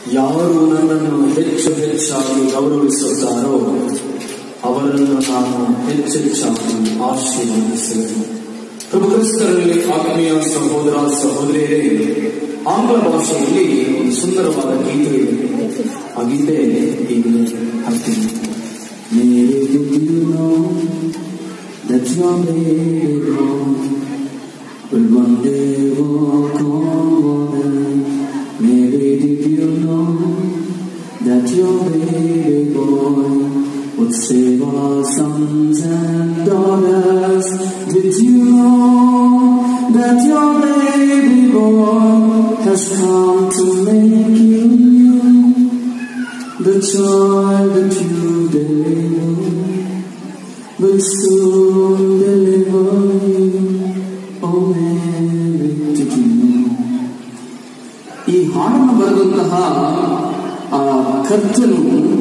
ಯಾರು ನನ್ನನ್ನು ಹೆಚ್ಚು ಹೆಚ್ಚಾಗಿ ಗೌರವಿಸುತ್ತಾರೋ ಅವರನ್ನು ನಾನು ಹೆಚ್ಚೆಚ್ಚಾಗಿ ಆಶೀರ್ವದಿಸುವೆನು ಪ್ರಭು ಕ್ರಿಸ್ತರಲ್ಲಿ ಆತ್ಮೀಯ ಸಹೋದರ ಸಹೋದರಿಯರೇ ಆಂಗ್ಲ ಭಾಷೆಯಲ್ಲಿ ಒಂದು ಸುಂದರವಾದ ಗೀತೆ ಇದೆ ಆ ಗೀತೆ ಈಗಲೇ ಹಾಕ್ತೀನಿ Mary, did you know that your baby boy will one day walk on water? Mary, did you know that your baby boy would save our sons and daughters? Did you know that your baby boy has come to make you new? The child that you deliver will soon deliver you. Oh Mary, did you know? ಈ ಹಾಡನ್ನು ಬರೆದಂತಹ ಆ ಕರ್ತನು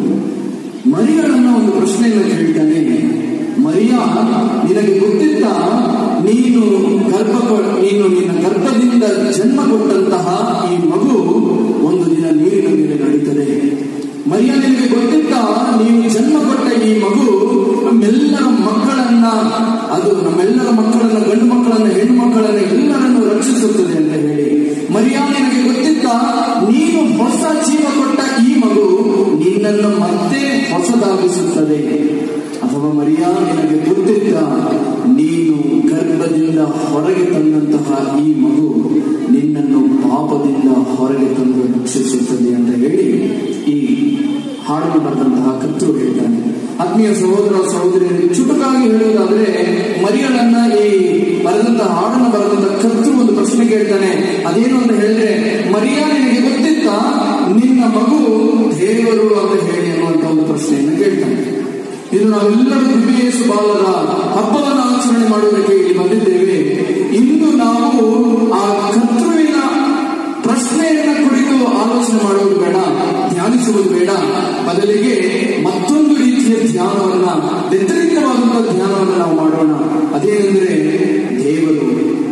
ಮರಿಗಳನ್ನ ಒಂದು ಪ್ರಶ್ನೆಯನ್ನು ಕೇಳ್ತಾನೆ ಮರಿಯ ನಿನಗೆ ಗೊತ್ತಿತ್ತ ನೀನು ಗರ್ಭ ನೀನು ನಿನ್ನ ಗರ್ಭದಿಂದ ಜನ್ಮ ಕೊಟ್ಟಂತಹ ಈ ಮಗು ಒಂದು ದಿನ ನೀರಿನ ಮೇಲೆ ನಡೀತದೆ ಮರಿಯ ನಿನಗೆ ಗೊತ್ತಿತ್ತ ನೀವು ಜನ್ಮ ಕೊಟ್ಟ ಈ ಮಗು ನಮ್ಮೆಲ್ಲರ ಮಕ್ಕಳನ್ನ ಅದು ನಮ್ಮೆಲ್ಲರ ಮಕ್ಕಳನ್ನ ಗಂಡು ಮಕ್ಕಳನ್ನ ಹೆಣ್ಣು ಮಕ್ಕಳನ್ನ ಎಲ್ಲರನ್ನು ರಕ್ಷಿಸುತ್ತದೆ ಅಂತ ಹೇಳಿ ಮರಿಯ ನಿನಗೆ ಗೊತ್ತಿತ್ತ ನೀನು ಹೊಸ ಜೀವ ಕೊಟ್ಟ ಈ ಮಗು ನಿನ್ನನ್ನು ಮತ್ತೆ ಹೊಸದಾಗಿಸುತ್ತದೆ ಅಥವಾ ಮರಿಯ ನಿನಗೆ ಗೊತ್ತಿತ್ತ ನೀನು ಗರ್ಭದಿಂದ ಹೊರಗೆ ತಂದಂತಹ ಈ ಮಗು ನಿನ್ನನ್ನು ಪಾಪದಿಂದ ಹೊರಗೆ ತಂದು ರಕ್ಷಿಸುತ್ತದೆ ಅಂತ ಹೇಳಿ ಈ ಹಾಡನ್ನು ಬರೆದಂತಹ ಕತ್ತು ಹೇಳ್ತಾನೆ ಆತ್ಮೀಯ ಸಹೋದರ ಸಹೋದರಿಯರಿಗೆ ಚುಟುಕಾಗಿ ಹೇಳುವುದಾದ್ರೆ ಮರಿಗಳನ್ನ ಈ ಬರೆದಂತಹ ಹಾಡನ್ನು ಬರೆದಂತಹ ಕತ್ತು ಒಂದು ಪ್ರಶ್ನೆ ಕೇಳ್ತಾನೆ ಅದೇನು ಅಂತ ಹೇಳಿದ್ರೆ ಮರಿಯ ನಿನಗೆ ಗೊತ್ತಿತ್ತ ನಿನ್ನ ಮಗು ದೇವರು ಅಂತ ಹೇಳಿ ಅನ್ನುವಂತ ಒಂದು ಪ್ರಶ್ನೆಯನ್ನು ಕೇಳ್ತಾನೆ ಇದು ನಾವೆಲ್ಲರೂ ದಿವ್ಯೇಸು ಬಾಲದ ಹಬ್ಬವನ್ನು ಆಚರಣೆ ಮಾಡುವುದಕ್ಕೆ ಇಲ್ಲಿ ಬಂದಿದ್ದೇವೆ ಇಂದು ನಾವು ಆ ಕರ್ತೃವಿನ ಪ್ರಶ್ನೆಯನ್ನ ಕುರಿತು ಆಲೋಚನೆ ಮಾಡುವುದು ಬೇಡ ಧ್ಯಾನಿಸುವುದು ಬೇಡ ಬದಲಿಗೆ ಮತ್ತೊಂದು ರೀತಿಯ ಧ್ಯಾನವನ್ನ ವ್ಯತಿರಿಕ್ತವಾದಂತಹ ಧ್ಯಾನವನ್ನು ನಾವು ಮಾಡೋಣ ಅದೇನೆಂದರೆ ದೇವರು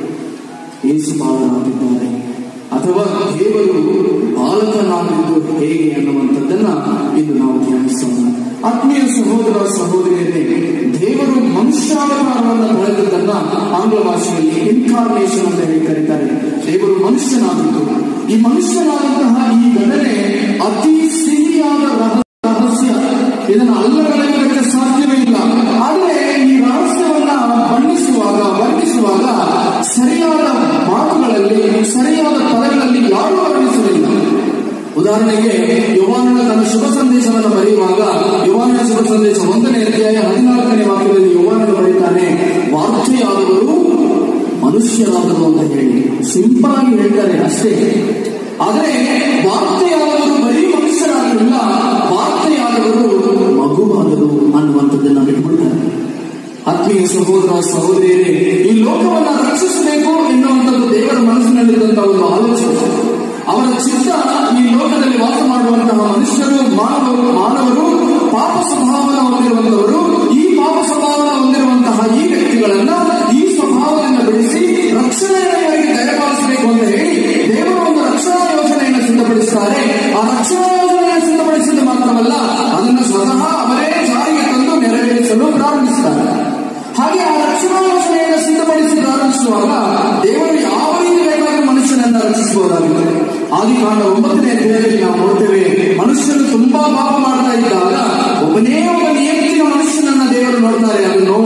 ಯೇಸು ಬಾಲನಾಗಿದ್ದಾರೆ ಅಥವಾ ದೇವರು ಬಾಲಕನಾಗಿದ್ದು ಹೇಗೆ ಅನ್ನುವಂಥದ್ದನ್ನ ಇಂದು ನಾವು ಧ್ಯಾನಿಸೋಣ ಆತ್ಮೀಯ ಸಹೋದರ ಸಹೋದರಿಯರೇ ದೇವರು ಮನುಷ್ಯಾವತಾರವನ್ನು ಪಡೆದದ್ದನ್ನ ಆಂಗ್ಲ ಭಾಷೆಯಲ್ಲಿ ಇನ್ಕಾರ್ನೇಷನ್ ಅಂತ ಹೇಳಿ ಕರೀತಾರೆ ದೇವರು ಮನುಷ್ಯನಾಗಿದ್ದು ಈ ಮನುಷ್ಯನಾದಂತಹ ಈ ಘಟನೆ ಅತಿ ಸಿಹಿಯಾದ ರಹ- ರಹಸ್ಯ ಇದನ್ನು ಅಲ್ಲಗಳೆಯುವುದಕ್ಕೆ ಸಾಧ್ಯವೇ ಇಲ್ಲ ಆದರೆ ಈ ರಹಸ್ಯವನ್ನ ಬಣ್ಣಿಸುವಾಗ ವರ್ಣಿಸುವಾಗ ಸರಿಯಾದ ಮಾತುಗಳಲ್ಲಿ ಸರಿಯಾದ ಪದಗಳಲ್ಲಿ ಯಾರೂ ವರ್ಣಿಸಲಿಲ್ಲ ಉದಾಹರಣೆಗೆ ಯುವಾನನ ತನ್ನ ಶುಭ ಸಂದೇಶವನ್ನು ಬರೆಯುವಾಗ ಯುವಾನನ ಶುಭ ಸಂದೇಶ ಒಂದನೇ ಅಧ್ಯಾಯ ಹದಿನಾಲ್ಕನೇ ವಾಕ್ಯದಲ್ಲಿ ಯುವಾನನು ಬರೀತಾನೆ ವಾರ್ತೆಯಾದವರು ಮನುಷ್ಯರಾದರು ಅಂತ ಹೇಳಿ ಸಿಂಪಲ್ ಆಗಿ ಹೇಳ್ತಾರೆ ಅಷ್ಟೇ ಆದರೆ ವಾರ್ತೆಯಾದವರು ಬರೀ ಮನುಷ್ಯರಾಗಲಿಲ್ಲ ವಾರ್ತೆಯಾದವರು ಮಗುವಾದರು ಅನ್ನುವಂಥದ್ದನ್ನ ಬಿಟ್ಬಿಡ್ತಾರೆ ಆತ್ಮೀಯ ಸಹೋದರ ಸಹೋದರಿಯರೇ ಈ ಲೋಕವನ್ನ ರಕ್ಷಿಸಬೇಕು ಎನ್ನುವಂಥದ್ದು ದೇವರ ಮನಸ್ಸಿನಲ್ಲಿದ್ದಂತಹ ಒಂದು ಆಲೋಚನೆ ಅವರ ಚಿತ್ತ ಈ ಲೋಕದಲ್ಲಿ ವಾಸ ಮಾಡುವಂತಹ ಮನುಷ್ಯರು ಮಾನವರು ಮಾನವರು ಪಾಪ ಸ್ವಭಾವನ ಹೊಂದಿರುವಂತವರು ಈ ಪಾಪ ಸ್ವಭಾವನ ಹೊಂದಿರುವಂತಹ ಈ ವ್ಯಕ್ತಿಗಳನ್ನ ಈ ಸ್ವಭಾವದಿಂದ ಬಿಡಿಸಿ ರಕ್ಷಣೆಯವರಿಗೆ ದಯಪಾಲಿಸಬೇಕು ಅಂತ ಹೇಳಿ ದೇವರು ಒಂದು ರಕ್ಷಣಾ ಯೋಜನೆಯನ್ನು ಸಿದ್ಧಪಡಿಸುತ್ತಾರೆ ಆ ರಕ್ಷಣಾ ಯೋಜನೆಯನ್ನು ಸಿದ್ಧಪಡಿಸಿದ್ದು ಮಾತ್ರವಲ್ಲ ಅದನ್ನು ಸ್ವತಃ ಅವರೇ ಜಾರಿಗೆ ತಂದು ನೆರವೇರಿಸಲು ಪ್ರಾರಂಭಿಸುತ್ತಾರೆ ಹಾಗೆ ಆ ರಕ್ಷಣಾ ಯೋಜನೆಯನ್ನು ಸಿದ್ಧಪಡಿಸಿ ಪ್ರಾರಂಭಿಸುವಾಗ ದೇವರು ಯಾವ ರೀತಿ ಬೇಕಾದರೂ ಮನುಷ್ಯನನ್ನ ರಕ್ಷಿಸಬಹುದಾಗಿದೆ ಆದಿಕಾಂಡ ಒಂಬತ್ತನೇ ಅಧ್ಯಾಯದಲ್ಲಿ ನಾವು ನೋಡ್ತೇವೆ ಮನುಷ್ಯನು ತುಂಬಾ ಪಾಪ ಮಾಡ್ತಾ ಇದ್ದಾಗ ಒಬ್ಬನೇ ಒಬ್ಬ ನಿಯಂತ್ರಿತ ಮನುಷ್ಯನನ್ನ ದೇವರು ನೋಡ್ತಾರೆ ಅದು ನೋವ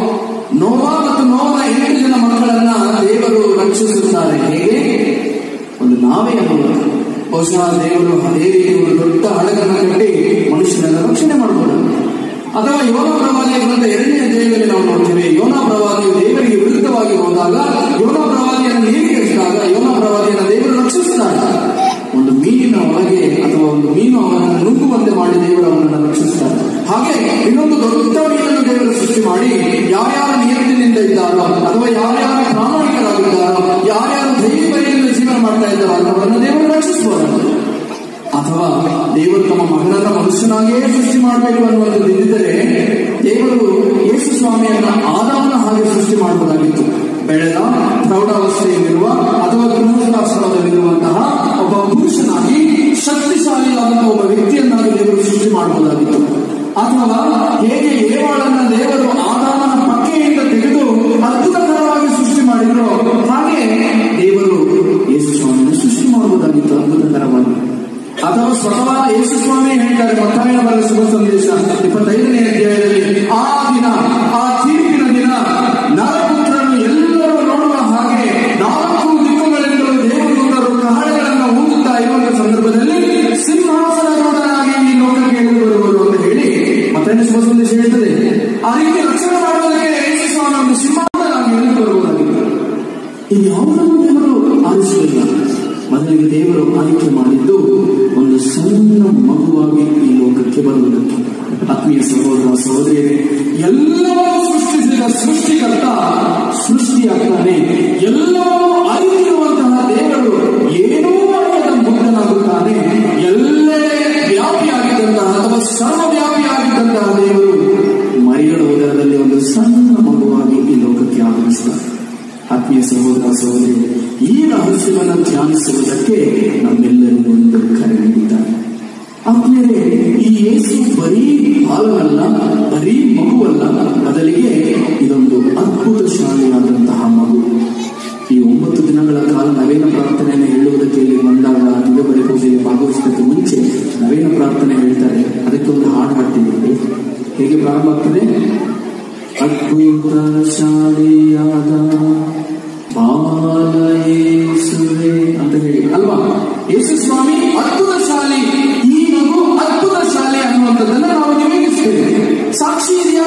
ನೋವ ಮತ್ತು ನೋವನ ಎಂಟು ಜನ ಮಕ್ಕಳನ್ನ ದೇವರು ರಕ್ಷಿಸುತ್ತಾರೆ ಹೇಗೆ ಒಂದು ನಾವೆಯ ಮೂಲಕ ಬಹುಶಃ ದೇವರು ಅದೇ ರೀತಿ ಒಂದು ದೊಡ್ಡ ಹಡಗನ್ನ ಕಟ್ಟಿ ಮನುಷ್ಯನನ್ನ ರಕ್ಷಣೆ ಮಾಡಬಹುದು ಅಥವಾ ಯೋನ ಪ್ರವಾದಿಯ ಗ್ರಂಥ ಎರಡನೇ ಅಧ್ಯಾಯದಲ್ಲಿ ನಾವು ನೋಡ್ತೇವೆ ಯೋನ ಪ್ರವಾದಿಯು ದೇವರಿಗೆ ವಿರುದ್ಧವಾಗಿ ಹೋದಾಗ ಯೋನ ಪ್ರವಾದಿಯನ್ನು ನೀರಿಗೆ ಎಸೆದಾಗ ಯೋನ ಪ್ರವಾದಿಯನ್ನು ದೇವರು ರಕ್ಷಿಸುತ್ತಾರೆ ಒಂದು ಮೀನಿನ ಒಳಗೆ ಅಥವಾ ಒಂದು ಮೀನು ಅವನನ್ನು ನುಗ್ಗುವಂತೆ ಮಾಡಿ ದೇವರು ಅವನನ್ನು ರಕ್ಷಿಸುತ್ತಾರೆ ಹಾಗೆ ಇನ್ನೊಂದು ದೊಡ್ಡ ಮೀನನ್ನು ದೇವರು ಸೃಷ್ಟಿ ಮಾಡಿ ಯಾರ್ಯಾರ ನಿಯತ್ತಿನಿಂದ ಇದ್ದಾರೋ ಅಥವಾ ಯಾರ್ಯಾರ ಪ್ರಾಮಾಣಿಕರಾಗಿದ್ದಾರೋ ಯಾರ್ಯಾರು ಧೈರ್ಯದಿಂದ ಜೀವನ ಮಾಡ್ತಾ ಇದ್ದಾರೋ ಅಂತವರನ್ನು ದೇವರು ರಕ್ಷಿಸಬಹುದು ಅಥವಾ ದೇವರು ತಮ್ಮ ಮಗನನ್ನ ಮನುಷ್ಯನಾಗಿಯೇ ಸೃಷ್ಟಿ ಮಾಡಬೇಕು ಅನ್ನುವಂಥದ್ದು ಇದ್ದಿದ್ದರೆ ದೇವರು ಯೇಸು ಸ್ವಾಮಿಯನ್ನ ಆದಾಮನ ಹಾಗೆ ಸೃಷ್ಟಿ ಮಾಡಬಹುದಾಗಿತ್ತು ಬೆಳೆದ ಪ್ರೌಢಾವಸ್ಥೆಯಲ್ಲಿರುವ ಅಥವಾ ಗೃಹಸ್ಥಾಶ್ರಮದಲ್ಲಿರುವಂತಹ ಒಬ್ಬ ಪುರುಷನಾಗಿ ಶಕ್ತಿಶಾಲಿ ಶುಭ ಸಂದೇಶ ಇಪ್ಪತ್ತೈದನೇ ಅಧ್ಯಾಯದಲ್ಲಿ ಆ ದಿನ ಆ ತೀರ್ಪಿನ ದಿನ ನರಪುತ್ರನು ಎಲ್ಲರೂ ನೋಡುವ ಹಾಗೆ ನಾಲ್ಕು ದಿಕ್ಕುಗಳಿಂದಲೂ ದೇವದೂತರು ಕಹಳೆಗಳನ್ನು ಊದುತ್ತಾ ಇರುವಂತ ಸಂದರ್ಭದಲ್ಲಿ ಸಿಂಹಾಸನರೂಢನಾಗಿ ಈ ಲೋಕಕ್ಕೆ ಇಳಿದು ಬರುವರು ಅಂತ ಹೇಳಿ ಮತ್ತೆ ಶುಭ ಸಂದೇಶ ಹೇಳ್ತದೆ ಆ ರೀತಿ ರಕ್ಷಣೆ ಮಾಡುವುದಕ್ಕೆ ಯೇಸು ಸ್ವಾಮಿ ಒಂದು ಸಿಂಹಾಸನಾಗಿ ಇಳಿದು ಬರುವುದಾಗಿತ್ತು ಇದು ಯಾವುದನ್ನು ದೇವರು ಆರಿಸಲಿಲ್ಲ ಮೊದಲಿಗೆ ದೇವರು ಆಯ್ಕೆ ಮಾಡಿದ್ದು ಒಂದು ಸಣ್ಣ ಮಗುವಾಗಿ ಈ ಲೋಕಕ್ಕೆ ಬರುವುದಕ್ಕೆ ಆತ್ಮೀಯ ಸಹೋದರ ಸಹೋದರಿಯರೇ ಎಲ್ಲವನ್ನೂ ಸೃಷ್ಟಿಸಿದ ಸೃಷ್ಟಿಕರ್ತ ಸೃಷ್ಟಿಯಾಗ್ತಾನೆ ಎಲ್ಲವನ್ನೂ ಅರಿತಿರುವಂತಹ ದೇವರು ಏನೂ ಅರಿಯದ ಮುಗ್ಧನಾಗುತ್ತಾನೆ ಎಲ್ಲೆಡೆ ವ್ಯಾಪಿಯಾಗಿದ್ದಂತಹ ಅಥವಾ ಸರ್ವವ್ಯಾಪಿಯಾಗಿದ್ದಂತಹ ದೇವರು ಮರಿಗಳ ಉದರದಲ್ಲಿ ಒಂದು ಸಣ್ಣ ಮಗುವಾಗಿ ಈ ಲೋಕಕ್ಕೆ ಆಗಮಿಸ್ತಾರೆ ಆತ್ಮೀಯ ಸಹೋದರ ಸಹೋದರಿ ಈ ರಹಸ್ಯವನ್ನು ಧ್ಯಾನಿಸುವುದಕ್ಕೆ ನಮ್ಮೆಲ್ಲರಿಗೂ ಒಂದು ಕರೆ ನೀಡಿದ್ದಾರೆ ಆತ್ಮೀಯರೇ ಈ ಯೇಸು ಬರೀ ಬಾಲನಲ್ಲ ಬರೀ ಮಗುವಲ್ಲ ಬದಲಿಗೆ ಇದೊಂದು ಅದ್ಭುತ ಶಾಲೆಯಾದಂತಹ ಮಗು ಈ ಒಂಬತ್ತು ದಿನಗಳ ಕಾಲ ನವೇನ ಪ್ರಾರ್ಥನೆಯನ್ನು ಹೇಳುವುದಕ್ಕೆ ಇಲ್ಲಿ ಬಂದಾಗ ನಿಗಬರಿ ಪೂಜೆಗೆ ಭಾಗವಹಿಸೋದಕ್ಕೆ ಮುಂಚೆ ನವೇನ ಪ್ರಾರ್ಥನೆ ಹೇಳ್ತಾರೆ ಅದಕ್ಕೆ ಒಂದು ಹಾಡು ಹಾಡ್ತಿದ್ದೀವಿ ಹೇಗೆ ಪ್ರಾರಂಭ ಆಗ್ತದೆ ಅದ್ಭುತ ಶಾಲೆಯಾದ ಬಾಲ ಯೇಸುವೆ ಅಂತ ಹೇಳಿ ಅಲ್ವಾ ಯೇಸು ಸ್ವಾಮಿ ಅದ್ಭುತ ಶಾಲೆ ಈ ಮಗು ಅದ್ಭುತ ಶಾಲೆ ಅನ್ನುವಂಥದ್ದನ್ನ ನಾವು ನಿವೇದಿಸ್ತೇವೆ ಸಾಕ್ಷಿ ಇದೆಯಾ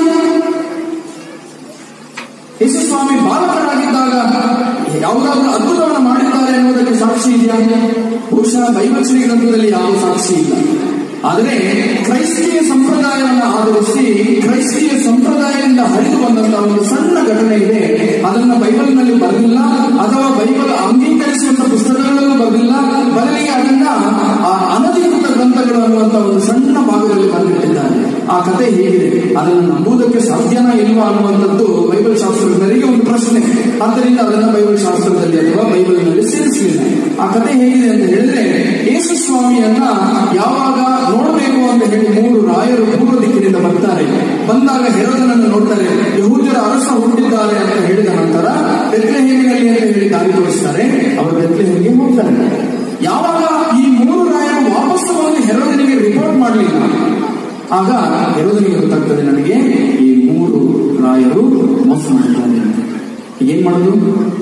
ಯೇಸು ಸ್ವಾಮಿ ಬಾಲಕರಾಗಿದ್ದಾಗ ಯಾವುದಾದ್ರೂ ಅದ್ಭುತವನ್ನು ಮಾಡಿದ್ದಾರೆ ಎನ್ನುವುದಕ್ಕೆ ಸಾಕ್ಷಿ ಇದೆಯಾ ಬಹುಶಃ ಬೈಬಲ್ ಗ್ರಂಥದಲ್ಲಿ ಯಾವ ಸಾಕ್ಷಿ ಇಲ್ಲ ಆದರೆ ಕ್ರೈಸ್ತೀಯ ಸಂಪ್ರದಾಯವನ್ನು ಆಧರಿಸಿ ಕ್ರೈಸ್ತೀಯ ಸಂಪ್ರದಾಯದಿಂದ ಹರಿದು ಬಂದಂತಹ ಒಂದು ಸಣ್ಣ ಘಟನೆ ಇದೆ ಅದನ್ನ ಬೈಬಲ್ನಲ್ಲಿ ಬರಲಿಲ್ಲ ಅಥವಾ ಬೈಬಲ್ ಅಂಗೀಕರಿಸುವಂತ ಪುಸ್ತಕಗಳಲ್ಲೂ ಬರಲಿಲ್ಲ ಬದಲಿಗೆ ಅದನ್ನ ಆ ಅನಧಿಕೃತ ಗ್ರಂಥಗಳು ಅನ್ನುವಂತ ಒಂದು ಸಣ್ಣ ಭಾಗದಲ್ಲಿ ಬರೆದಿಟ್ಟಿದ್ದಾರೆ ಆ ಕತೆ ಹೇಗಿದೆ ಅದನ್ನು ನಂಬುವುದಕ್ಕೆ ಸಾಧ್ಯನಾ ಇಲ್ವಾ ಅನ್ನುವಂಥದ್ದು ಬೈಬಲ್ ಶಾಸ್ತ್ರಜ್ಞರಿಗೆ ಒಂದು ಪ್ರಶ್ನೆ ಆದ್ದರಿಂದ ಅದನ್ನ ಬೈಬಲ್ ಶಾಸ್ತ್ರದಲ್ಲಿ ಅಥವಾ ಬೈಬಲ್ನಲ್ಲಿ ಸೇರಿಸಲಿಲ್ಲ ಆ ಕತೆ ಹೇಗಿದೆ ಅಂತ ಹೇಳಿದ್ರೆ ಯೇಸು ಸ್ವಾಮಿಯನ್ನ ಯಾವಾಗ ನೋಡಬೇಕು ಅಂತ ಹೇಳಿ ಮೂರು ರಾಯರು ಪೂರ್ವ ದಿಕ್ಕಿನಿಂದ ಬರ್ತಾರೆ ಬಂದಾಗ ಹೆರೋದನನ್ನು ನೋಡ್ತಾರೆ ಯಹೂದ್ಯರ ಅರಸ ಹುಟ್ಟಿದ್ದಾರೆ ಅಂತ ಹೇಳಿದ ನಂತರ ಬೆತ್ಲೆಹೇಮಿನಲ್ಲಿ ಅಂತ ಹೇಳಿ ದಾರಿ ತೋರಿಸ್ತಾರೆ ಅವರು ಬೆತ್ಲೆಹೇಮಿಗೆ ಹೋಗ್ತಾರೆ ಯಾವಾಗ ಈ ಮೂರು ರಾಯರು ವಾಪಸ್ ಬಂದು ಹೆರೋದನಿಗೆ ರಿಪೋರ್ಟ್ ಮಾಡಲಿಲ್ಲ ಆಗ ಹೆರೋದನಿಗೆ ಗೊತ್ತಾಗ್ತದೆ ನನಗೆ ಈ ಮೂರು ರಾಯರು ಮೋಸ ಮಾಡಿದ್ದಾರೆ ಅಂತ ಏನ್ ಮಾಡೋದು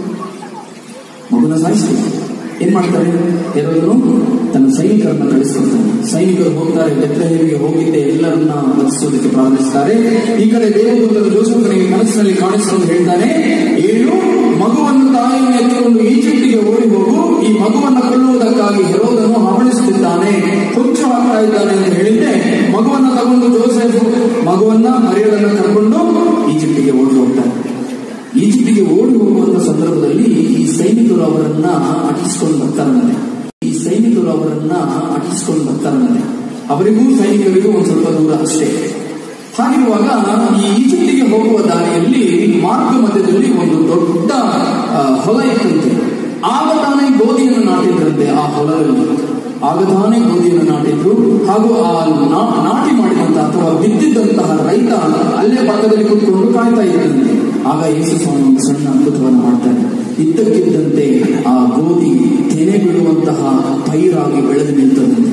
ಮಗುನ ಸಾಯಿಸ್ತಾರೆ ಏನ್ ಮಾಡ್ತಾರೆ ಎಲ್ಲರೂ ತನ್ನ ಸೈನಿಕರನ್ನ ಕಳಿಸ್ಕೊಳ್ತಾರೆ ಸೈನಿಕರು ಹೋಗ್ತಾರೆ ಬೆತ್ತಲೆಗೆ ಹೋಗಿದ್ದೆ ಎಲ್ಲರನ್ನ ರಕ್ಷಿಸೋದಕ್ಕೆ ಪ್ರಾರಂಭಿಸ್ತಾರೆ ಈ ಕಡೆ ದೇವದೂತರು ಜೋಸಫನಿಗೆ ಕನಸಿನಲ್ಲಿ ಕಾಣಿಸಿಕೊಂಡು ಹೇಳ್ತಾನೆ ಏಳು ಮಗುವನ್ನು ತಾಯಿಯನ್ನು ಎತ್ತಿಕೊಂಡು ಈಜಿಪ್ಟಿಗೆ ಓಡಿ ಹೋಗು ಈ ಮಗುವನ್ನು ಕೊಲ್ಲುವುದಕ್ಕಾಗಿ ಹೆರೋದನು ಹವಣಿಸುತ್ತಿದ್ದಾನೆ ಹುಚ್ಚು ಹಾಕ್ತಾ ಇದ್ದಾನೆ ಅಂತ ಹೇಳಿದ್ದೆ ಮಗುವನ್ನ ತಗೊಂಡು ಜೋಸೆಫ್ ಮಗುವನ್ನ ಮರಿಯಳನ್ನ ಕರ್ಕೊಂಡು ಈಜಿಪ್ಟಿಗೆ ಓಡಿ ಹೋಗ್ತಾರೆ ಈಜಿಪ್ಟಿಗೆ ಓಡಿ ಹೋಗುವಂತ ಸಂದರ್ಭದಲ್ಲಿ ಈ ಸೈನಿಕರು ಅವರನ್ನ ಅಟಿಸ್ಕೊಂಡು ಬರ್ತಾರಂತೆ ಈ ಸೈನಿಕರು ಅವರನ್ನ ಅಟಿಸ್ಕೊಂಡು ಬರ್ತಾರಂತೆ ಅವರಿಗೂ ಸೈನಿಕರಿಗೂ ಒಂದು ಸ್ವಲ್ಪ ದೂರ ಅಷ್ಟೇ ಹಾಗಿರುವಾಗ ಈ ಈಜಿಪ್ಟಿಗೆ ಹೋಗುವ ದಾರಿಯಲ್ಲಿ ಮಾರ್ಗ ಮಧ್ಯದಲ್ಲಿ ಒಂದು ದೊಡ್ಡ ಆ, ಹೊಲ ಇತ್ತಂತೆ ಆಗ ತಾನೇ ಗೋಧಿಯನ್ನು ನಾಟಿದ್ರಂತೆ ಆ ಹೊಲದಲ್ಲಿ ಆಗ ತಾನೇ ಗೋಧಿಯನ್ನು ನಾಟಿದ್ರು ಹಾಗೂ ಆ ನಾ- ನಾಟಿ ಮಾಡಿದಂತ ಅಥವಾ ಬಿದ್ದಿದ್ದಂತಹ ರೈತ ಅಲ್ಲೇ ಪಕ್ಕದಲ್ಲಿ ಕೂತ್ಕೊಂಡು ಕಾಯ್ತಾ ಇದ್ದಂತೆ ಆಗ ಯೇಸು ಸ್ವಾಮಿ ಒಂದು ಸಣ್ಣ ಅದ್ಭುತವನ್ನು ಮಾಡ್ತಾರೆ ಇದ್ದಕ್ಕಿದ್ದಂತೆ ಆ ಗೋಧಿ ತೆನೆ ಬಿಡುವಂತಹ ಪೈರಾಗಿ ಬೆಳೆದು ನಿಲ್ತದಂತೆ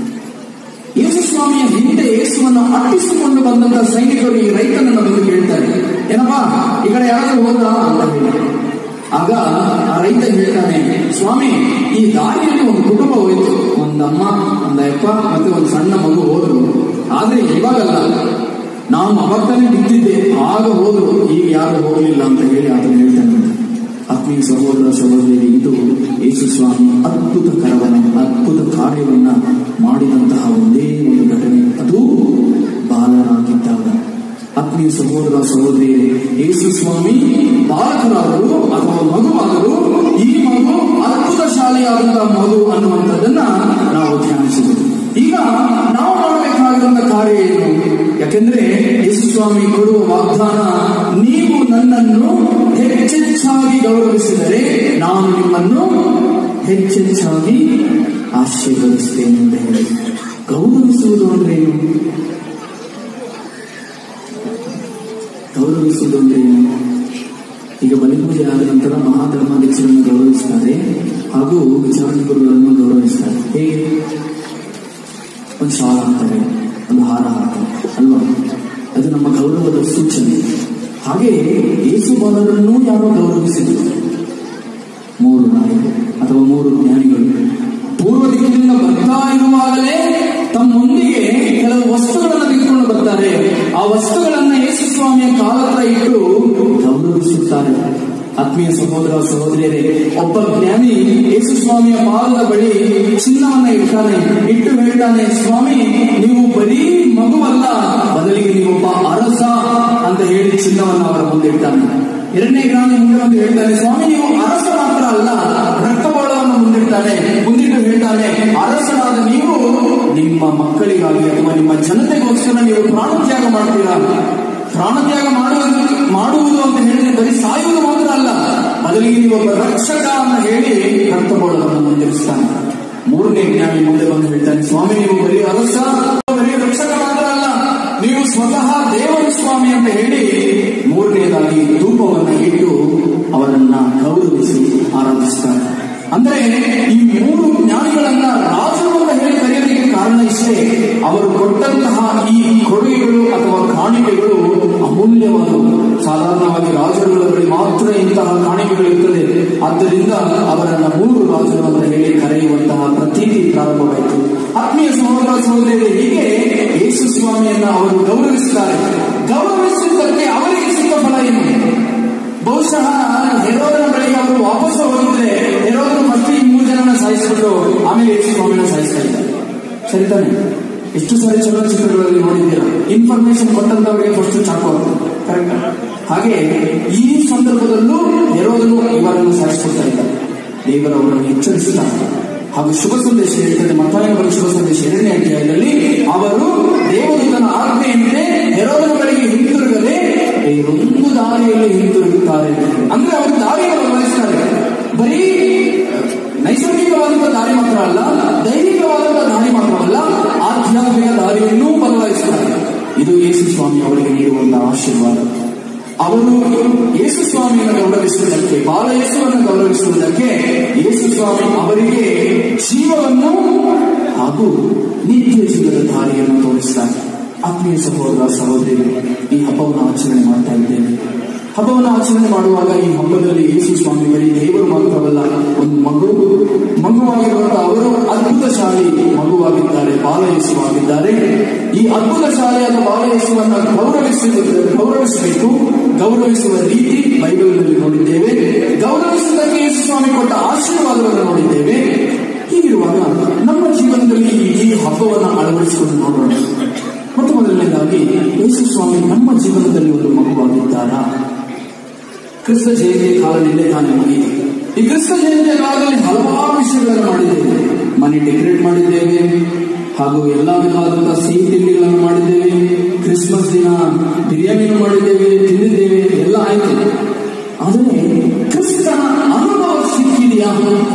ಯೇಸು ಸ್ವಾಮಿಯ ಹಿಂದೆ ಯೇಸುವನ್ನು ಅಟ್ಟಿಸಿಕೊಂಡು ಬಂದಂತ ಸೈನಿಕರು ಈ ರೈತನನ್ನು ಬಂದು ಕೇಳ್ತಾರೆ ಏನಪ್ಪಾ ಈ ಕಡೆ ಯಾರಾದ್ರೂ ಹೋದ ಅಂತ ಹೇಳಿ ಆಗ ಆ ರೈತ ಹೇಳ್ತಾನೆ ಸ್ವಾಮಿ ಈ ದಾರಿಯಲ್ಲಿ ಒಂದು ಕುಟುಂಬ ಹೋಯ್ತು ಒಂದಮ್ಮ ಒಂದ ಅಪ್ಪ ಮತ್ತೆ ಒಂದು ಸಣ್ಣ ಮಗು ಹೋದ್ರು ಆದ್ರೆ ಇವಾಗಲ್ಲ ನಾವು ಅವಾಗ್ತಾನೆ ನಿಂತಿದ್ದೆ ಆಗ ಹೋದ್ರು ಈಗ ಯಾರು ಹೋಗಲಿಲ್ಲ ಅಂತ ಹೇಳಿ ಆತನ ಹೇಳ್ತಾನೆ ಆತ್ಮೀಯ ಸಹೋದರ ಸಹೋದರಿ ಇದು ಯೇಸು ಸ್ವಾಮಿ ಅದ್ಭುತ ಕರವನ್ನ ಅದ್ಭುತ ಕಾರ್ಯವನ್ನ ಮಾಡಿದಂತಹ ಒಂದೇ ಒಂದು ಘಟನೆ ಅದು ಬಾಲರಾಗಿದ್ದಾಗ ಆತ್ಮೀಯ ಸಹೋದರ ಸಹೋದರಿಯರೇ ಯೇಸು ಸ್ವಾಮಿ ಬಾಲಕರಾದರು ಅಥವಾ ಮಗುವಾದರು ಈ ಮಗು ಅದ್ಭುತ ಶಾಲೆಯಾದಂತಹ ಮಗು ಅನ್ನುವಂಥದ್ದನ್ನ ನಾವು ಧ್ಯಾನಿಸಿದರು ಈಗ ನಾವು ಮಾಡಬೇಕಾಗಿರುವಂತ ಕಾರ್ಯ ಏನು ಯಾಕೆಂದ್ರೆ ಯೇಸು ಸ್ವಾಮಿ ಕೊಡುವ ವಾಗ್ದಾನ ನೀವು ನನ್ನನ್ನು ಹೆಚ್ಚೆಚ್ಚಾಗಿ ಗೌರವಿಸಿದರೆ ನಾನು ನಿಮ್ಮನ್ನು ಹೆಚ್ಚೆಚ್ಚಾಗಿ ಆಶೀರ್ವದಿಸ್ತೇನೆ ಅಂತ ಹೇಳಿ ಗೌರವಿಸುವುದು ಅಂದ್ರೆ ಏನು ಗೌರವಿಸುವುದು ಅಂದ್ರೆ ಏನು ಈಗ ಬಲಿಪೂಜೆ ಆದ ನಂತರ ಮಹಾಧರ್ಮಾಧ್ಯಕ್ಷರನ್ನು ಗೌರವಿಸ್ತಾರೆ ಹಾಗೂ ವಿಚಾರಣೆ ಗುರುಗಳನ್ನು ಗೌರವಿಸ್ತಾರೆ ಹೇಗೆ ಒಂದು ಶಾಲ ಹಾಕ್ತಾರೆ ಒಂದು ಹಾರ ಹಾಕ್ತಾರೆ ಅಲ್ವಾ ಅದು ನಮ್ಮ ಗೌರವದ ಸೂಚನೆ ಹಾಗೆ ಯೇಸು ಬಾಲರನ್ನು ಯಾರು ಗೌರವಿಸಿದರು ಮೂರು ನಾಯಿ ಅಥವಾ ಮೂರು ಜ್ಞಾನಿಗಳು ಪೂರ್ವ ದಿಕ್ಕಿನಿಂದ ಬರ್ತಾ ಇರುವಾಗಲೇ ತಮ್ಮೊಂದಿಗೆ ಕೆಲವು ವಸ್ತುಗಳನ್ನು ತೆಗೆದುಕೊಂಡು ಬರ್ತಾರೆ ಆ ವಸ್ತುಗಳನ್ನ ಯೇಸು ಸ್ವಾಮಿಯ ಕಾಲ ಹತ್ರ ಇಟ್ಟು ಗೌರವಿಸುತ್ತಾರೆ ಆತ್ಮೀಯ ಸಹೋದರ ಸಹೋದರಿಯರೇ ಒಬ್ಬ ಜ್ಞಾನಿ ಯೇಸು ಸ್ವಾಮಿಯ ಪಾದದ ಬಳಿ ಚಿನ್ನವನ್ನ ಇಡ್ತಾನೆ ಇಟ್ಟು ಹೇಳ್ತಾನೆ ಸ್ವಾಮಿ ನೀವು ಬರೀ ಮಗುವಲ್ಲ ಬದಲಿಗೆ ನೀವೊಬ್ಬ ಅರಸ ಅಂತ ಹೇಳಿ ಚಿನ್ನವನ್ನ ಅವರ ಮುಂದೆ ಇಡ್ತಾನೆ ಎರಡನೇ ಜ್ಞಾನಿ ಮುಂದೆ ಬಂದು ಹೇಳ್ತಾನೆ ಸ್ವಾಮಿ ನೀವು ಅರಸ ಮಾತ್ರ ಅಲ್ಲ ರಕ್ತಬಾಳವನ್ನು ಮುಂದಿಡ್ತಾನೆ ಮುಂದಿಟ್ಟು ಹೇಳ್ತಾನೆ ಅರಸನಾದ ನೀವು ನಿಮ್ಮ ಮಕ್ಕಳಿಗಾಗಿ ಅಥವಾ ನಿಮ್ಮ ಜನತೆಗೋಸ್ಕರ ನೀವು ಪ್ರಾಣತ್ಯಾಗ ಮಾಡ್ತೀರಾ ಪ್ರಾಣತ್ಯಾಗ ಮಾಡುವುದು ಮಾಡುವುದು ಅಂತ ಹೇಳಿದ್ರೆ ಬರೀ ಸಾಯುವುದು ಮಾತ್ರ ಅಲ್ಲ ಬದಲಿಗೆ ನೀವು ಒಬ್ಬ ರಕ್ಷಕ ಅಂತ ಹೇಳಿ ರಕ್ತಬೋಳವನ್ನು ಮುಂದಿರಿಸ್ತಾನೆ ಮೂರನೇ ಜ್ಞಾನಿ ಮುಂದೆ ಬಂದು ಹೇಳ್ತಾನೆ ಸ್ವಾಮಿ ನೀವು ಬರೀ ಅರಸ ಬರೀ ರಕ್ಷಕ ಮಾತ್ರ ಅಲ್ಲ ನೀವು ಸ್ವತಃ ದೇವರ ಸ್ವಾಮಿ ಅಂತ ಹೇಳಿ ಮೂರನೇದಾಗಿ ಧೂಪವನ್ನು ಇಟ್ಟು ಅವರನ್ನ ಗೌರವಿಸಿ ಆರಾಧಿಸ್ತಾರೆ ಅಂದ್ರೆ ಈ ಮೂರು ಜ್ಞಾನಿಗಳನ್ನ ರಾಜರು ಅಂತ ಹೇಳಿ ಕರೆಯೋದಕ್ಕೆ ಕಾರಣ ಇಷ್ಟೇ ಅವರು ಕೊಟ್ಟಂತಹ ಈ ಕೊಡುಗೆಗಳು ಅಥವಾ ಕಾಣಿಕೆಗಳು ಅಮೂಲ್ಯವಾದವು ಸಾಧಾರಣವಾಗಿ ರಾಜರುಗಳ ಬಳಿ ಮಾತ್ರ ಇಂತಹ ಕಾಣಿಕೆಗಳು ಇರ್ತದೆ ಆದ್ದರಿಂದ ಅವರನ್ನ ಮೂರು ರಾಜರು ಅಂತ ಹೇಳಿ ಕರೆಯುವಂತಹ ಪ್ರತೀತಿ ಪ್ರಾರಂಭವಾಯಿತು ಆತ್ಮೀಯ ಸಹೋದರ ಸಹೋದರಿಯರೇ ಹೀಗೆ ಯೇಸು ಸ್ವಾಮಿಯನ್ನ ಅವರು ಗೌರವಿಸುತ್ತಾರೆ ಗೌರವಿಸಿದ್ದಕ್ಕೆ ಅವರಿಗೆ ಸಿಕ್ಕ ಫಲ ಏನು ಬಹುಶಃ ಹೆರೋದನ ಬಳಿಗೆ ಅವರು ವಾಪಸ್ ಹೋಗಿದ್ರೆ ಹೆರೋದನ ಫಸ್ಟ್ ಈ ಮೂರು ಜನನ ಸಾಯಿಸ್ಬಿಟ್ಟು ಆಮೇಲೆ ಯೇಸು ಸ್ವಾಮಿನ ಸಾಯಿಸ್ತಾ ಇದ್ದಾರೆ ಸರಿ ತಾನೆ ಎಷ್ಟು ಸಾರಿ ಚಲನಚಿತ್ರಗಳಲ್ಲಿ ನೋಡಿದ್ದೀರಾ ಇನ್ಫಾರ್ಮೇಶನ್ ಕೊಟ್ಟಂತವರಿಗೆ ಫಸ್ಟ್ ಚಾಕು ಕರೆಕ್ಟ್ ಹಾಗೆ ಈ ಸಂದರ್ಭದಲ್ಲೂ ಹೆರೋದನು ಇವರನ್ನು ಸಾಯಿಸ್ಕೊಳ್ತಾ ಇದ್ದಾರೆ ದೇವರವರನ್ನು ಎಚ್ಚರಿಸುತ್ತಾರೆ ಹಾಗೂ ಶುಭ ಸಂದೇಶ ಹೇಳ್ತದೆ ಮತ್ತಾಯನವರ ಶುಭ ಸಂದೇಶ ಎರಡನೇ ಅಧ್ಯಾಯದಲ್ಲಿ ಅವರು ದೇವದೂತನ ಆಜ್ಞೆಯಂತೆ ಹೆರೋದನ ಬಳಿಗೆ ಹಿಂತಿರುಗದೆ ಬೇರೊಂದು ದಾರಿಯಲ್ಲಿ ಹಿಂತಿರುಗುತ್ತಾರೆ ಅಂದ್ರೆ ಅವರು ದಾರಿಯನ್ನು ಬದಲಿಸ್ತಾರೆ ಬರೀ ನೈಸರ್ಗಿಕವಾದಂತಹ ದಾರಿ ಮಾತ್ರ ಅಲ್ಲ ದೈವಿಕವಾದಂತಹ ದಾರಿ ಮಾತ್ರವಲ್ಲ ಆಧ್ಯಾತ್ಮಿಕ ದಾರಿಯನ್ನೂ ಬದಲಾಯಿಸುತ್ತಾರೆ ಇದು ಯೇಸು ಸ್ವಾಮಿ ಅವರಿಗೆ ನೀಡುವಂತಹ ಆಶೀರ್ವಾದ ಅವರು ಯೇಸು ಸ್ವಾಮಿಯನ್ನು ಗೌರವಿಸುವುದಕ್ಕೆ ಬಾಲ ಯೇಸುವನ್ನು ಗೌರವಿಸುವುದಕ್ಕೆ ಯೇಸು ಸ್ವಾಮಿ ಅವರಿಗೆ ಜೀವವನ್ನು ಹಾಗೂ ನಿತ್ಯ ಜೀವದ ದಾರಿಯನ್ನು ತೋರಿಸ್ತಾರೆ ಆತ್ಮೀಯ ಸಹೋದರ ಸಹೋದರಿ ಈ ಹಬ್ಬವನ್ನು ಆಚರಣೆ ಮಾಡ್ತಾ ಇದ್ದೇವೆ ಹಬ್ಬವನ್ನು ಆಚರಣೆ ಮಾಡುವಾಗ ಈ ಹಬ್ಬದಲ್ಲಿ ಯೇಸು ಸ್ವಾಮಿ ಬರೀ ದೇವರು ಮಾತ್ರವಲ್ಲ ಒಂದು ಮಗು ಮಗುವಾಗಿರುವಂತಹ ಅವರು ಅದ್ಭುತಶಾಲಿ ಮಗುವಾಗಿದ್ದಾರೆ ಬಾಲಯೇಸುವಾಗಿದ್ದಾರೆ ಈ ಅದ್ಭುತಶಾಲಿಯಾದ ಬಾಲಯೇಸುವನ್ನ ಗೌರವಿಸುವ ಗೌರವಿಸಬೇಕು ಗೌರವಿಸುವ ರೀತಿ ಬೈಬಲ್ನಲ್ಲಿ ನೋಡಿದ್ದೇವೆ ಗೌರವಿಸುವುದಕ್ಕೆ ಯೇಸು ಸ್ವಾಮಿ ಕೊಟ್ಟ ಆಶೀರ್ವಾದವನ್ನು ನೋಡಿದ್ದೇವೆ ಹೀಗಿರುವಾಗ ನಮ್ಮ ಜೀವನದಲ್ಲಿ ಈ ಹಬ್ಬವನ್ನು ಅಳವಡಿಸಿಕೊಂಡು ನೋಡೋಣ ಮತ್ತು ಮೊದಲನೇದಾಗಿ ಯೇಸು ಸ್ವಾಮಿ ನಮ್ಮ ಜೀವನದಲ್ಲಿ ಒಂದು ಮಗುವಾಗಿದ್ದಾರಾ ಕ್ರಿಸ್ತ ಜಯಂತಿಯ ಕಾಲ ನಿನ್ನೆ ತಾನೇ ಮುಗಿಯಿತು ಈ ಕ್ರಿಸ್ತ ಜಯಂತಿಯ ಕಾಲದಲ್ಲಿ ಹಲವಾರು ವಿಷಯಗಳನ್ನು ಮಾಡಿದ್ದೇವೆ ಮನೆ ಡೆಕೋರೇಟ್ ಮಾಡಿದ್ದೇವೆ ಹಾಗೂ ಎಲ್ಲಾ ವಿಧವಾದಂತಹ ಸಿಹಿ ತಿಂಡಿಗಳನ್ನು ಮಾಡಿದ್ದೇವೆ ಕ್ರಿಸ್ಮಸ್ ದಿನ ಬಿರಿಯಾನಿಯನ್ನು ಮಾಡಿದ್ದೇವೆ ತಿಂದಿದ್ದೇವೆ ಎಲ್ಲ ಆಯ್ತು ಆದರೆ ಕ್ರಿಸ್ತನ ಅನುಭವ ಸಿಕ್ಕಿದೆಯಾ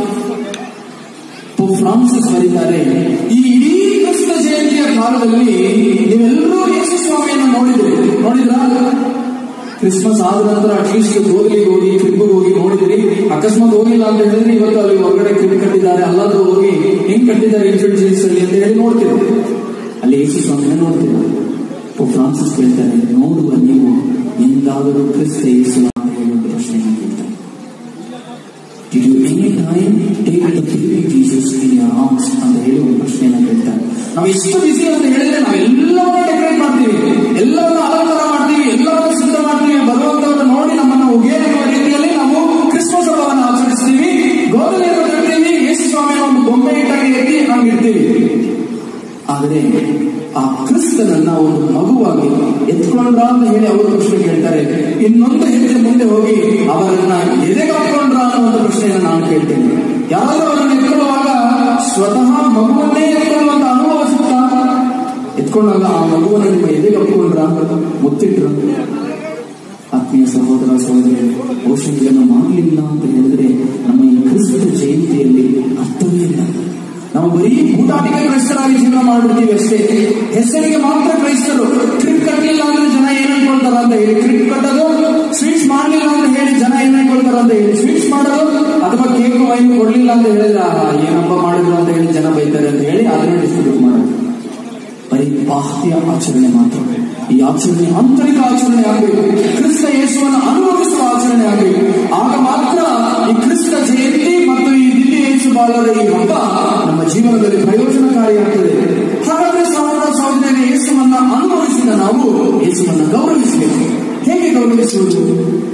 ಪೋಪ್ ಫ್ರಾನ್ಸಿಸ್ ಬರೀತಾರೆ ಈ ಇಡೀ ಕ್ರಿಸ್ತ ಜಯಂತಿಯ ಕಾಲದಲ್ಲಿ ನೀವೆಲ್ಲರೂ ಯೇಸು ಸ್ವಾಮಿಯನ್ನು ನೋಡಿದ್ರಿ ನೋಡಿದ್ರ ಕ್ರಿಸ್ಮಸ್ ಆದ ನಂತರ ಅಟ್ಲೀಸ್ಟ್ ಗೋದಲಿಗೆ ಹೋಗಿ ಟ್ರಿಪ್ಗೆ ಹೋಗಿ ನೋಡಿದ್ರಿ ಅಕಸ್ಮಾತ್ ಹೋಗಿಲ್ಲ ಅಂತ ಹೇಳಿದ್ರೆ ಇವತ್ತು ಅಲ್ಲಿ ಹೊರಗಡೆ ಕ್ರಿಪ್ ಕಟ್ಟಿದ್ದಾರೆ ಅಲ್ಲಾದ್ರೂ ಹೋಗಿ ಹೆಂಗ್ ಕಟ್ಟಿದ್ದಾರೆ ಇನ್ಫಿಡೆನ್ಸ್ ಅಲ್ಲಿ ಅಂತ ಹೇಳಿ ನೋಡ್ತೀವಿ ಅಲ್ಲಿ ಯೇಸು ಸ್ವಾಮಿನ ನೋಡ್ತೀವಿ ಪೋಪ್ ಫ್ರಾನ್ಸಿಸ್ ಹೇಳ್ತಾರೆ ನೋಡುವ ನೀವು ಎಂದಾದರೂ ಕ್ರಿಸ್ತ ಯೇಸು ಅಂತ ಹೇಳಿ ಒಂದು ಪ್ರಶ್ನೆಯನ್ನು ಕೇಳ್ತಾರೆ Did you any time take the baby Jesus in your arms ಅಂತ ಹೇಳಿ ಒಂದು ಪ್ರಶ್ನೆಯನ್ನ ಕೇಳ್ತಾರೆ ನಾವು ಎಷ್ಟು ಬಿಸಿ ಅಂತ ಹೇಳಿದ್ರೆ ನಾವೆಲ್ಲವನ್ನ ಡೆಕೋರೇಟ್ ಮಾಡ್ತೀವಿ ಎಲ್ಲವನ್ನ ಅಲಂಕಾರ ಮಾಡ್ತೀವಿ ಎಲ್ಲವನ್ನ ಸಿದ್ಧ ಮಾಡ್ತೀವಿ ಭಗವಂತವನ್ನು ನೋಡಿ ನಮ್ಮನ್ನ ಉಗೇರಿಸುವ ರೀತಿಯಲ್ಲಿ ನಾವು ಕ್ರಿಸ್ಮಸ್ ಹಬ್ಬವನ್ನು ಆಚರಿಸ್ತೀವಿ ಗೋದಲಿಯನ್ನು ಕಟ್ತೀವಿ ಯೇಸು ಸ್ವಾಮಿಯ ಒಂದು ಬೊಂಬೆ ಇಟ್ಟಾಗಿ ಎತ್ತಿ ನಾವು ಇಡ್ತೀವಿ ಆದರೆ ಆ ಕ್ರಿಸ್ತನನ್ನ ಒಂದು ಮಗುವಾಗಿ ಎತ್ಕೊಂಡ್ರ ಅಂತ ಹೇಳಿ ಅವರು ಪ್ರಶ್ನೆ ಕೇಳ್ತಾರೆ ಇನ್ನೊಂದು ಹೆಜ್ಜೆ ಮುಂದೆ ಹೋಗಿ ಅವರನ್ನ ಎದೆಗಪ್ಕೊಂಡ್ರ ಅನ್ನೋ ಒಂದು ಪ್ರಶ್ನೆಯನ್ನು ನಾನು ಕೇಳ್ತೇನೆ ಯಾರಾದ್ರೂ ಅವರನ್ನು ಎತ್ಕೊಳ್ಳುವಾಗ ಸ್ವತಃ ಮಗುವನ್ನೇ ಎತ್ಕೊಳ್ಳುವಂತ ಅನುಭವ ಸಿಗ್ತಾ ಎತ್ಕೊಂಡಾಗ ಆ ಮಗುವನ್ನು ನಿಮ್ಮ ಎದೆಗಪ್ಕೊಂಡ್ರ ಮುತ್ತಿಟ್ರ ಆತ್ಮೀಯ ಸಹೋದರ ಸಹೋದರಿ ಬಹುಶಃ ಇದನ್ನು ಮಾಡಲಿಲ್ಲ ಅಂತ ಹೇಳಿದ್ರೆ ನಮ್ಮ ಈ ಕ್ರಿಸ್ತ ಜಯಂತಿಯಲ್ಲಿ ಅರ್ಥವೇ ಇಲ್ಲ ನಾವು ಬರೀ ಊಟಾಟಿಕೆ ಕ್ರೈಸ್ತರಾಗಿ ಜೀವನ ಮಾಡ್ಬಿಡ್ತೀವಿ ಅಷ್ಟೇ ಹೆಸರಿಗೆ ಮಾತ್ರ ಕ್ರೈಸ್ತರು ಟ್ರಿಪ್ ಕಟ್ಟಲಿಲ್ಲ ಅಂದ್ರೆ ಜನ ಏನ್ ಅನ್ಕೊಳ್ತಾರ ಅಂತ ಹೇಳಿ ಟ್ರಿಪ್ ಕಟ್ಟೋದು ಸ್ವೀಟ್ಸ್ ಮಾಡಲಿಲ್ಲ ಅಂತ ಹೇಳಿ ಜನ ಏನ್ ಅನ್ಕೊಳ್ತಾರ ಅಂತ ಹೇಳಿ ಸ್ವೀಟ್ಸ್ ಮಾಡೋದು ಅಥವಾ ಕೇಕ್ ವೈನ್ ಕೊಡ್ಲಿಲ್ಲ ಅಂತ ಹೇಳಿದ್ರೆ ಆಹಾ, ಏನಪ್ಪ ಮಾಡಿದ್ರು ಅಂತ ಹೇಳಿ ಜನ ಬೈತಾರೆ ಅಂತ ಹೇಳಿ ಅದನ್ನ ಡಿಸ್ಟ್ರಿಬ್ಯೂಟ್ ಮಾಡೋದು ಬರೀ ಬಾಹ್ಯ ಆಚರಣೆ ಮಾತ್ರ ಈ ಆಚರಣೆ ಆಂತರಿಕ ಆಚರಣೆ ಆಗಬೇಕು ಕ್ರಿಸ್ತ ಯೇಸುವನ್ನು ಅನುಭವಿಸುವ ಆಚರಣೆ ಆಗಬೇಕು ಆಗ ಮಾತ್ರ ಈ ಕ್ರಿಸ್ತ ಜಯಂತಿ ಮತ್ತು ಈ ದಿವ್ಯ ಯೇಸು ಬಾಲರ ಈ ಹಬ್ಬ ನಮ್ಮ ಜೀವನದಲ್ಲಿ ಪ್ರಯೋಜನಕಾರಿಯಾಗ್ತದೆ ಹಾಗಾದ್ರೆ ಸಹೋದರ ಸಹೋದರನೇ ಯೇಸುವನ್ನ ಅನುಭವಿಸಿದ ನಾವು ಯೇಸುವನ್ನ ಗೌರವಿಸಬೇಕು ಹೇಗೆ ಗೌರವಿಸುವುದು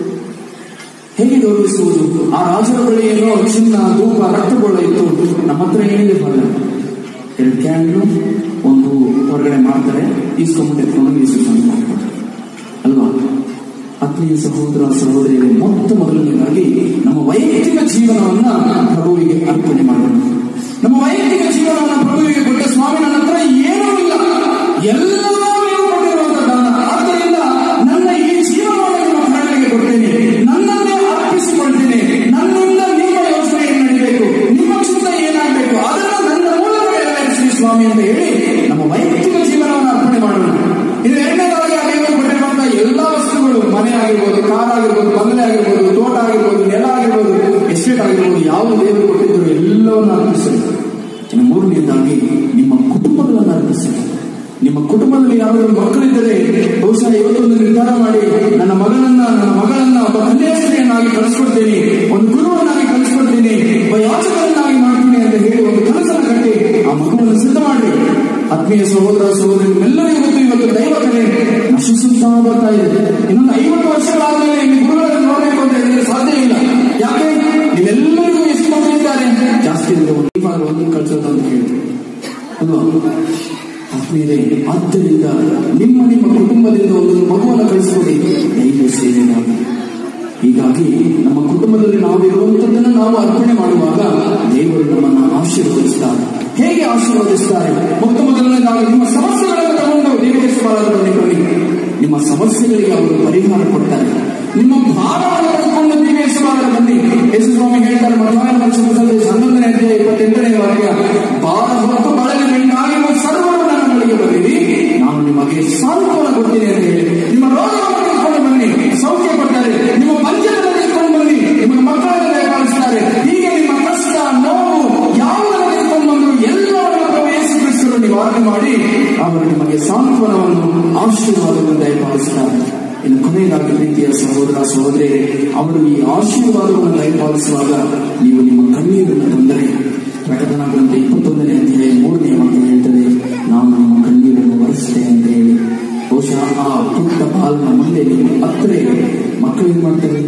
ಹೇಗೆ ಗೌರವಿಸುವುದು ಆ ರಾಜರ ಬಳಿ ಏನೋ ಚಿನ್ನ ಧೂಪ ರಕ್ತಗೊಳ್ಳ ಇತ್ತು ನಮ್ಮ ಹತ್ರ ಏನಿದೆ ಫಲ ಎರಡು ಕ್ಯಾಂಡ್ಲು ಒಂದು ಹೊರಗಡೆ ಮಾಡ್ತಾರೆ ಇಸ್ಕೊಂಬಿಟ್ಟು ಎತ್ಕೊಂಡು ಯೇಸು ಸ್ವಾಮಿ ಮಾಡ್ತಾರೆ ಅಲ್ವಾ ಆತ್ಮೀಯ ಸಹೋದರ ಸಹೋದರಿಯರೇ ಮೊತ್ತ ಮೊದಲನೇದಾಗಿ ನಮ್ಮ ವೈಯಕ್ತಿಕ ಜೀವನವನ್ನ ಪ್ರಭುವಿಗೆ ಅರ್ಪಣೆ ಮಾಡೋಣ ನಮ್ಮ ವೈಯಕ್ತಿಕ ಜೀವನವನ್ನ ಪ್ರಭುವಿಗೆ ಕೊಟ್ಟ ಸ್ವಾಮಿ ನನ್ನ ಹತ್ರ ಏನೂ ಇಲ್ಲ ಎಲ್ಲ ನೀವು ಕೊಟ್ಟಿರುವಂತ ದಾನ ಆದ್ದರಿಂದ ನನ್ನ ಈ ಜೀವನವನ್ನು ನಿಮ್ಮ ಕಣ್ಣರಿಗೆ ಕೊಡ್ತೇನೆ ನನ್ನನ್ನೇ ಅರ್ಪಿಸಿಕೊಳ್ತೇನೆ ನನ್ನಿಂದ ನಿಮ್ಮ ಯೋಚನೆ ಏನು ನಡೀಬೇಕು ನಿಮ್ಮ ಚಿಂತ ಏನಾಗಬೇಕು ಅದನ್ನು ನನ್ನ ಮೂಲಕ ನೆರವೇರಿಸಿ ಸ್ವಾಮಿ ಅಂತ ಹೇಳಿ ನಮ್ಮ ವೈಯಕ್ತಿಕ ಜೀವನವನ್ನು ಅರ್ಪಣೆ ಮಾಡೋಣ ಇದು ಎರಡನೇದಾಗಿ ಆ ದೇವರು ಕೊಟ್ಟಿರುವಂತಹ ಎಲ್ಲಾ ವಸ್ತುಗಳು ಮನೆ ಆಗಿರ್ಬೋದು ಕಾರ್ ಆಗಿರ್ಬೋದು ಬಂಗಲೆ ಆಗಿರ್ಬೋದು ತೋಟ ಆಗಿರ್ಬೋದು ನೆಲ ಆಗಿರ್ಬೋದು ಎಸ್ಟೇಟ್ ಆಗಿರ್ಬೋದು ಯಾವ ದೇವರು ಕೊಟ್ಟಿದ್ರು ಎಲ್ಲವನ್ನು ಅರ್ಪಿಸಲಿ ಇನ್ನು ಮೂರನೇದಾಗಿ ನಿಮ್ಮ ಕುಟುಂಬಗಳನ್ನು ಅರ್ಪಿಸಲಿ ನಿಮ್ಮ ಕುಟುಂಬದಲ್ಲಿ ಯಾರಾದರೂ ಮಕ್ಕಳಿದ್ದರೆ ಬಹುಶಃ ಇವತ್ತೊಂದು ನಿರ್ಧಾರ ಮಾಡಿ ನನ್ನ ಮಗನನ್ನ ನನ್ನ ಮಗಳನ್ನ ಒಬ್ಬ ಕನ್ಯಾಸ್ತ್ರೀಯನ್ನಾಗಿ ಕಳಿಸ್ಕೊಡ್ತೇನೆ ಒಂದು ಗುರುವನ್ನಾಗಿ ಕಳಿಸ್ಕೊಡ್ತೇನೆ ಒಬ್ಬ ಯಾಚಕರನ್ನಾಗಿ ಮಾಡ್ತೀನಿ ಅಂತ ಹೇಳಿ ಒಂದು ಕನಸನ್ನು ಕಟ್ಟಿ ಆ ಮಗುವನ್ನು ಸಿದ್ಧ ಮಾಡಿ ಆತ್ಮೀಯ ಸಹೋದರ ಸಹೋದರಿ ಎಲ್ಲರಿಗೂ ಗೊತ್ತು ಇವತ್ತು ದೈವ ಕಲೆ ನಶಿಸುತ್ತಾ ಬರ್ತಾ ಇದೆ ಇನ್ನೊಂದು ಐವತ್ತು ವರ್ಷಗಳಾದ್ಮೇಲೆ ಈ ಗುರುಗಳನ್ನು ನೋಡಬೇಕು ಅಂತ ಹೇಳಿದ್ರೆ ಸಾಧ್ಯ ಇಲ್ಲ ಯಾಕೆ ನೀವೆಲ್ಲರಿಗೂ ಎಷ್ಟು ಮಂದಿ ಇದ್ದಾರೆ ಜಾಸ್ತಿ ಇದ್ರೆ ಒಂದು ಇವಾಗ ಒಂದು ಕಳ್ಸೋದು ಅಂತ ಹೇಳಿ ಅಲ್ವಾ ಆತ್ಮೀಯರೇ ಆದ್ದರಿಂದ ನಿಮ್ಮ ನಿಮ್ಮ ಕುಟುಂಬದಿಂದ ಒಂದು ಮಗುವನ್ನು ಕಳಿಸಿಕೊಡಿ ದೈವ ಸೇವೆಗಾಗಿ ಹೀಗಾಗಿ ನಮ್ಮ ಕುಟುಂಬದಲ್ಲಿ ನಾವು ಇರುವಂತದ್ದನ್ನು ನಾವು ಅರ್ಪಣೆ ಮಾಡುವಾಗ ದೇವರು ನಮ್ಮನ್ನು ಆಶೀರ್ವದಿಸ್ತಾರೆ ಹೇಗೆ ಆಶೀರ್ವದಿಸ್ತಾರೆ ಮೊತ್ತ ಮೊದಲನೇದಾಗಿ ನಿಮ್ಮ ಸಮಸ್ಯೆಗಳನ್ನು ತಗೊಂಡು ದೇವೇಶ್ವರರಲ್ಲಿ ಬನ್ನಿ ನಿಮ್ಮ ಸಮಸ್ಯೆಗಳಿಗೆ ಅವರು ಪರಿಹಾರ ಕೊಡ್ತಾರೆ ನಿಮ್ಮ ಭಾರವನ್ನು ತೆಗೆದುಕೊಂಡು ದೇವೇಶ್ವರ ಬನ್ನಿ ಯೇಸು ಸ್ವಾಮಿ ಹೇಳ್ತಾರೆ ಮಧ್ಯಾಹ್ನ ಪಕ್ಷದಲ್ಲಿ ಹನ್ನೊಂದನೇ ಅಧ್ಯಾಯ ಇಪ್ಪತ್ತೆಂಟನೇ ವಾಕ್ಯ ಭಾರ ಹೊತ್ತು ಬಳಲಿ ಬೆಂಗಾಗಿರುವ ಸರ್ವರು ನನ್ನ ಬಳಿಗೆ ಬನ್ನಿರಿ ನಾನು ನಿಮಗೆ ಸಾಂತ್ವನ ಕೊಡ್ತೀನಿ ಅಂತ ಹೇಳಿ ನಿಮ್ಮ ರೋಗವನ್ನು ತೆಗೆದುಕೊಂಡು ಬನ್ನಿ ಸೌಖ್ಯ ಕೊಡ್ತಾರೆ ನಿಮ್ಮ ಪಂಚವನ್ನು ತೆಗೆದುಕೊಂಡು ಬನ್ನಿ ನಿಮ್ಮ ಮಕ್ಕಳನ್ನು ದಯಪಾಲಿಸ್ತಾರೆ ಹೀಗೆ ನಿಮ್ಮ ಕಷ್ಟ ನೋವು ಯಾವುದನ್ನು ತೆಗೆದುಕೊಂಡು ಬಂದು ಎಲ್ಲವನ್ನು ಪ್ರಭು ಯೇಸು ಕ್ರಿಸ್ತರು ನಿವಾರಣೆ ಮಾಡಿ ಅವರು ನಿಮಗೆ ಸಾಂತ್ವನವನ್ನು ಆಶೀರ್ವಾದವನ್ನು ದಯಪಾಲಿಸ್ತಾರೆ ಇನ್ನು ಕೊನೆಯದಾಗಿ ಪ್ರೀತಿಯ ಸಹೋದರ ಸಹೋದರಿಯರೇ ಅವರು ಈ ಆಶೀರ್ವಾದವನ್ನು ದಯಪಾಲಿಸುವಾಗ ನೀವು ನಿಮ್ಮ ಕಣ್ಣೀರನ್ನು ತಂದರೆ ಪ್ರಕಟಣಾ ಗ್ರಂಥ ಇಪ್ಪತ್ತೊಂದನೇ ಅಧ್ಯಾಯ ಮೂರನೇ ಮಾತು ಹೇಳ್ತದೆ ನಾನು ನಿಮ್ಮ ಕಣ್ಣೀರನ್ನು ಒರೆಸಿದೆ ಅಂತ ಹೇಳಿ ಬಹುಶಃ ಆ ಪುಟ್ಟ ಬಾಲ್ನ ಮುಂದೆ ನೀವು ಹತ್ತಿರ ಮಕ್ಕಳು ಏನ್ ಮಾಡ್ತಾರೆ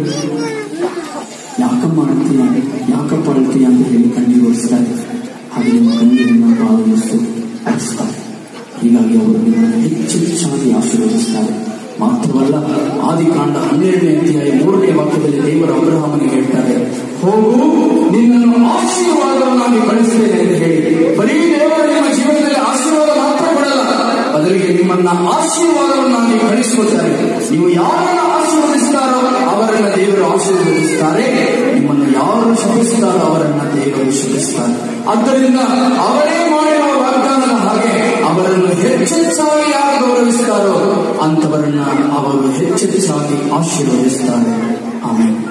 ಯಾಕಮ್ಮ ಅಳ್ತೀಯ ಯಾಕಪ್ಪ ಅಳ್ತೀಯ ಅಂತ ಹೇಳಿ ಕಣ್ಣೀರು ಒರೆಸ್ತಾರೆ ಹಾಗೆ ನಿಮ್ಮ ಕಣ್ಣೀರನ್ನು ಭಾಗವಹಿಸ್ತು ಒರೆಸ್ತಾರೆ ಹೀಗಾಗಿ ಅವರು ನಿಮ್ಮನ್ನು ಹೆಚ್ಚು ಹೆಚ್ಚಾಗಿ ಆಶೀರ್ವದಿಸ್ತಾರೆ ಮಾತ್ರವಲ್ಲ ಆದಿಕಾಂಡ ಹನ್ನೆರಡನೇ ಅಧ್ಯಾಯ ಮೂರನೇ ವಾಕ್ಯದಲ್ಲಿ ದೇವರ ಅಬ್ರಹಾಮನಿಗೆ ಹೇಳ್ತಾರೆ ಹೋಗು ನಿನ್ನನ್ನು ಆಶೀರ್ವಾದವನ್ನಾಗಿ ಕಳಿಸ್ತೇನೆ ಅಂತ ಹೇಳಿ ಬರೀ ದೇವರು ನಿಮ್ಮ ಜೀವನದಲ್ಲಿ ಆಶೀರ್ವಾದ ಮಾತ್ರ ಕೊಡಲ್ಲ ಬದಲಿಗೆ ನಿಮ್ಮನ್ನ ಆಶೀರ್ವಾದವನ್ನಾಗಿ ಕಳಿಸ್ಕೊಳ್ತಾರೆ ನೀವು ಯಾರನ್ನ ಆಶೀರ್ವದಿಸ್ತಾರೋ ಅವರನ್ನ ದೇವರು ಆಶೀರ್ವದಿಸ್ತಾರೆ ನಿಮ್ಮನ್ನು ಯಾರು ಶಪಿಸ್ತಾರೋ ಅವರನ್ನ ದೇವರು ಶಪಿಸ್ತಾರೆ ಆದ್ದರಿಂದ ಅವರೇ ಮಾಡಿರುವ ವಾಗ್ದಾನದ ಹಾಗೆ ಅವರನ್ನು ಹೆಚ್ಚೆಚ್ಚಾಗಿ ಯಾರು ಗೌರವಿಸ್ತಾರೋ ಅಂತವರನ್ನ ಅವರು ಹೆಚ್ಚೆಚ್ಚಾಗಿ ಆಶೀರ್ವದಿಸ್ತಾರೆ ಆಮೇಲೆ